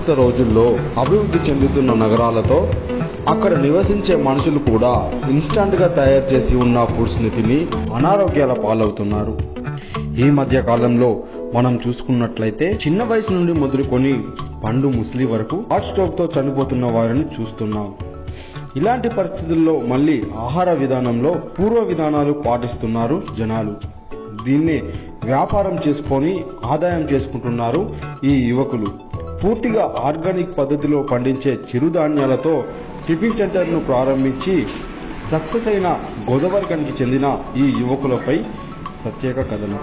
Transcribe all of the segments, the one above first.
ప్రస్తుత రోజుల్లో అభివృద్ధి చెందుతున్న నగరాలతో అక్కడ నివసించే మనుషులు కూడా ఇన్స్టాంట్ గా తయారు చేసి ఉన్న ఫుడ్స్ ని తిని అనారోగ్యాల పాలవుతున్నారు ఈ మధ్య కాలంలో మనం చూసుకున్నట్లయితే చిన్న వయసు నుండి మొదలుకొని పండు ముసలి వరకు హార్ట్ స్ట్రోక్ తో చనిపోతున్న వారిని చూస్తున్నాం ఇలాంటి పరిస్థితుల్లో మళ్ళీ ఆహార విధానంలో పూర్వ విధానాలు పాటిస్తున్నారు జనాలు దీన్నే వ్యాపారం చేసుకొని ఆదాయం చేసుకుంటున్నారు ఈ యువకులు పూర్తిగా ఆర్గానిక్ పద్ధతిలో పండించే చిరుధాన్యాలతో టిఫిన్ సెంటర్ను ప్రారంభించి సక్సెస్ అయిన గోదావరికానికి చెందిన ఈ యువకులపై ప్రత్యేక కథనం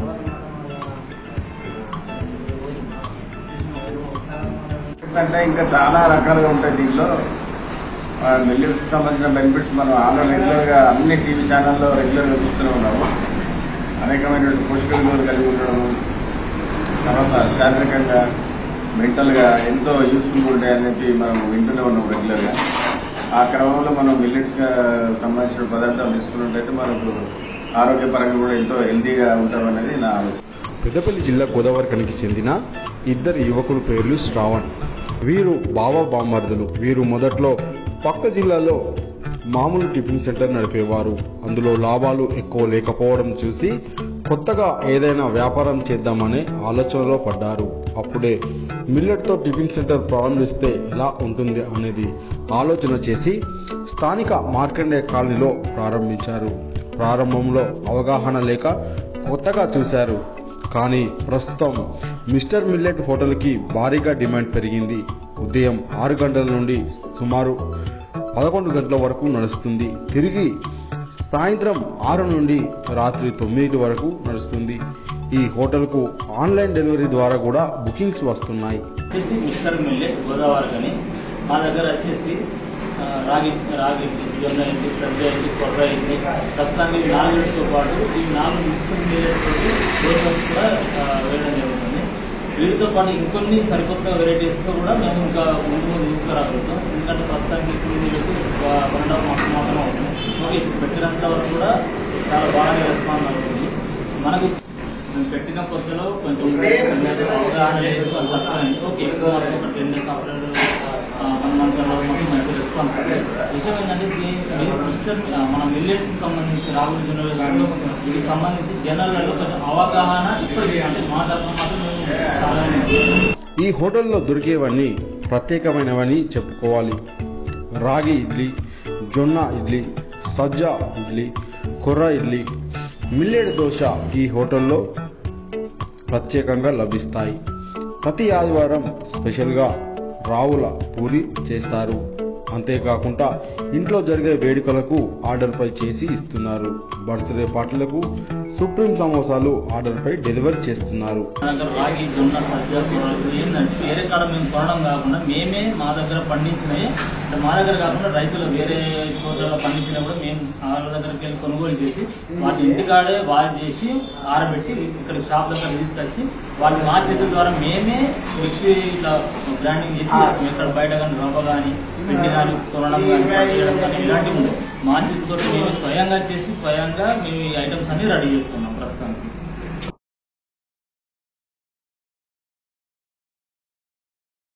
అంటే ఇంకా చాలా రకాలుగా ఉంటాయి దీనిలో మిల్లియన్స్ సంబంధించిన బెనిఫిట్స్ మనం ఆల్రెడీ రెగ్యులర్గా అన్ని టీవీ ఛానల్లో రెగ్యులర్గా చూస్తూనే ఉన్నాము అనేకమైనటువంటి పోషక విలువలు కలిగి ఉండడం తర్వాత శారీరకంగా మెంటల్గా ఎంతో యూస్ఫుల్ ఉంటాయి అని చెప్పి మనం వింటూనే ఉన్నాం రెగ్యులర్గా ఆ క్రమంలో మనం మిల్లెట్స్ సంబంధించిన పదార్థాలు తీసుకున్నట్టయితే మనకు ఆరోగ్యపరంగా కూడా ఎంతో హెల్తీగా ఉంటాం అనేది నా ఆలోచన పెద్దపల్లి జిల్లా గోదావరికనికి చెందిన ఇద్దరు యువకుల పేర్లు శ్రావణ్ వీరు బావ బామర్దులు వీరు మొదట్లో పక్క జిల్లాలో మామూలు టిఫిన్ సెంటర్ నడిపేవారు అందులో లాభాలు ఎక్కువ లేకపోవడం చూసి కొత్తగా ఏదైనా వ్యాపారం చేద్దామనే ఆలోచనలో పడ్డారు అప్పుడే మిల్లెట్తో టిఫిన్ సెంటర్ ప్రారంభిస్తే ఎలా ఉంటుంది అనేది ఆలోచన చేసి స్థానిక మార్కండే కాలనీలో ప్రారంభించారు ప్రారంభంలో అవగాహన లేక కొత్తగా చూశారు కానీ ప్రస్తుతం మిస్టర్ మిల్లెట్ హోటల్కి భారీగా డిమాండ్ పెరిగింది ఉదయం ఆరు గంటల నుండి సుమారు పదకొండు గంటల వరకు నడుస్తుంది తిరిగి సాయంత్రం ఆరు నుండి రాత్రి తొమ్మిది వరకు నడుస్తుంది ఈ హోటల్కు ఆన్లైన్ డెలివరీ ద్వారా కూడా బుకింగ్స్ వస్తున్నాయి వచ్చేసి మిస్టర్ మిల్లెట్ గోదావరి కానీ మా దగ్గర వచ్చేసి ఆ, రాగి రాగి ఇడ్లీ, జొన్న ఇడ్లీ సజ్జ ఇడ్లీ కొర్ర ఇడ్లీ ప్రస్తుతానికి ఈ నాలుగుతో పాటు ఈ నాలుగు మిక్స్డ్ మిల్లెట్ తోటి దోశలు కూడా ఆ, వేయడం జరుగుతుంది వీటితో పాటు ఇంకొన్ని సరికొత్త వెరైటీస్తో కూడా మేము ఇంకా ముందు ముందు తీసుకురాగలుగుతాం ఎందుకంటే ప్రస్తుతానికి ఇప్పుడు మీరు వన్ అండ్ హాఫ్ మంత్ మాత్రం అవుతుంది ఓకే ఇప్పుడు పెట్టినంత వరకు కూడా చాలా బాగా రెస్పాన్స్ అవుతుంది మనకు మేము పెట్టిన కొత్తలో కొంచెం అవగాహన లేదు అది తక్కువైంది ఓకే ఎక్కువ మాత్రం ఒక ten days after one month తర్వాత మాకు మంచి రెస్పాన్స్ విషయం ఏంటంటే దీని మీరు మిక్సర్ మన మిల్లెట్స్ సంబంధించి రాగులు జొన్నలు ఇది సంబంధించి జనాలలో కొంచెం అవగాహన ఇప్పటికీ అంటే మా తరఫున మాత్రం మేము చాలా ఈ హోటల్లో దొరికేవన్నీ ప్రత్యేకమైనవని చెప్పుకోవాలి రాగి ఇడ్లీ జొన్న ఇడ్లీ సజ్జ ఇడ్లీ కొర్ర ఇడ్లీ మిల్లెట్ దోశ ఈ హోటల్లో ప్రత్యేకంగా లభిస్తాయి ప్రతి ఆదివారం స్పెషల్గా రావుల పూరి చేస్తారు అంతేకాకుండా ఇంట్లో జరిగే వేడుకలకు ఆర్డర్పై చేసి ఇస్తున్నారు బర్త్డే పార్టీలకు సుప్రీం సమోసాలు ఆర్డర్పై డెలివరీ చేస్తున్నారు మా దగ్గర రాగి జొన్న సజ్జ కూరలు ఏంటంటే వేరే కాడ మేము కొనడం కాకుండా మేమే మా దగ్గర పండించినవి అంటే మా దగ్గర కాకుండా రైతులు వేరే చోట్ల పండించినవి కూడా మేము వాళ్ళ దగ్గరికి వెళ్ళి కొనుగోలు చేసి వాటి ఇంటికాడే వాష్ చేసి ఆరబెట్టి ఇక్కడ షాప్ దగ్గర తీసుకొచ్చి వాటిని మా చేతుల ద్వారా మేమే మిక్సీ ఇట్లా బ్రాండింగ్ చేసి మేము ఇక్కడ బయట కానీ రవ్వ కానీ పిండి కానీ కొనడం కానీ పట్టేయడం కానీ ఇలాంటివి ఉండవు మా చేతితో మేము స్వయంగా చేసి స్వయంగా మేము ఈ ఐటమ్స్ అన్ని రెడీ చేస్తున్నాం ప్రస్తుతానికి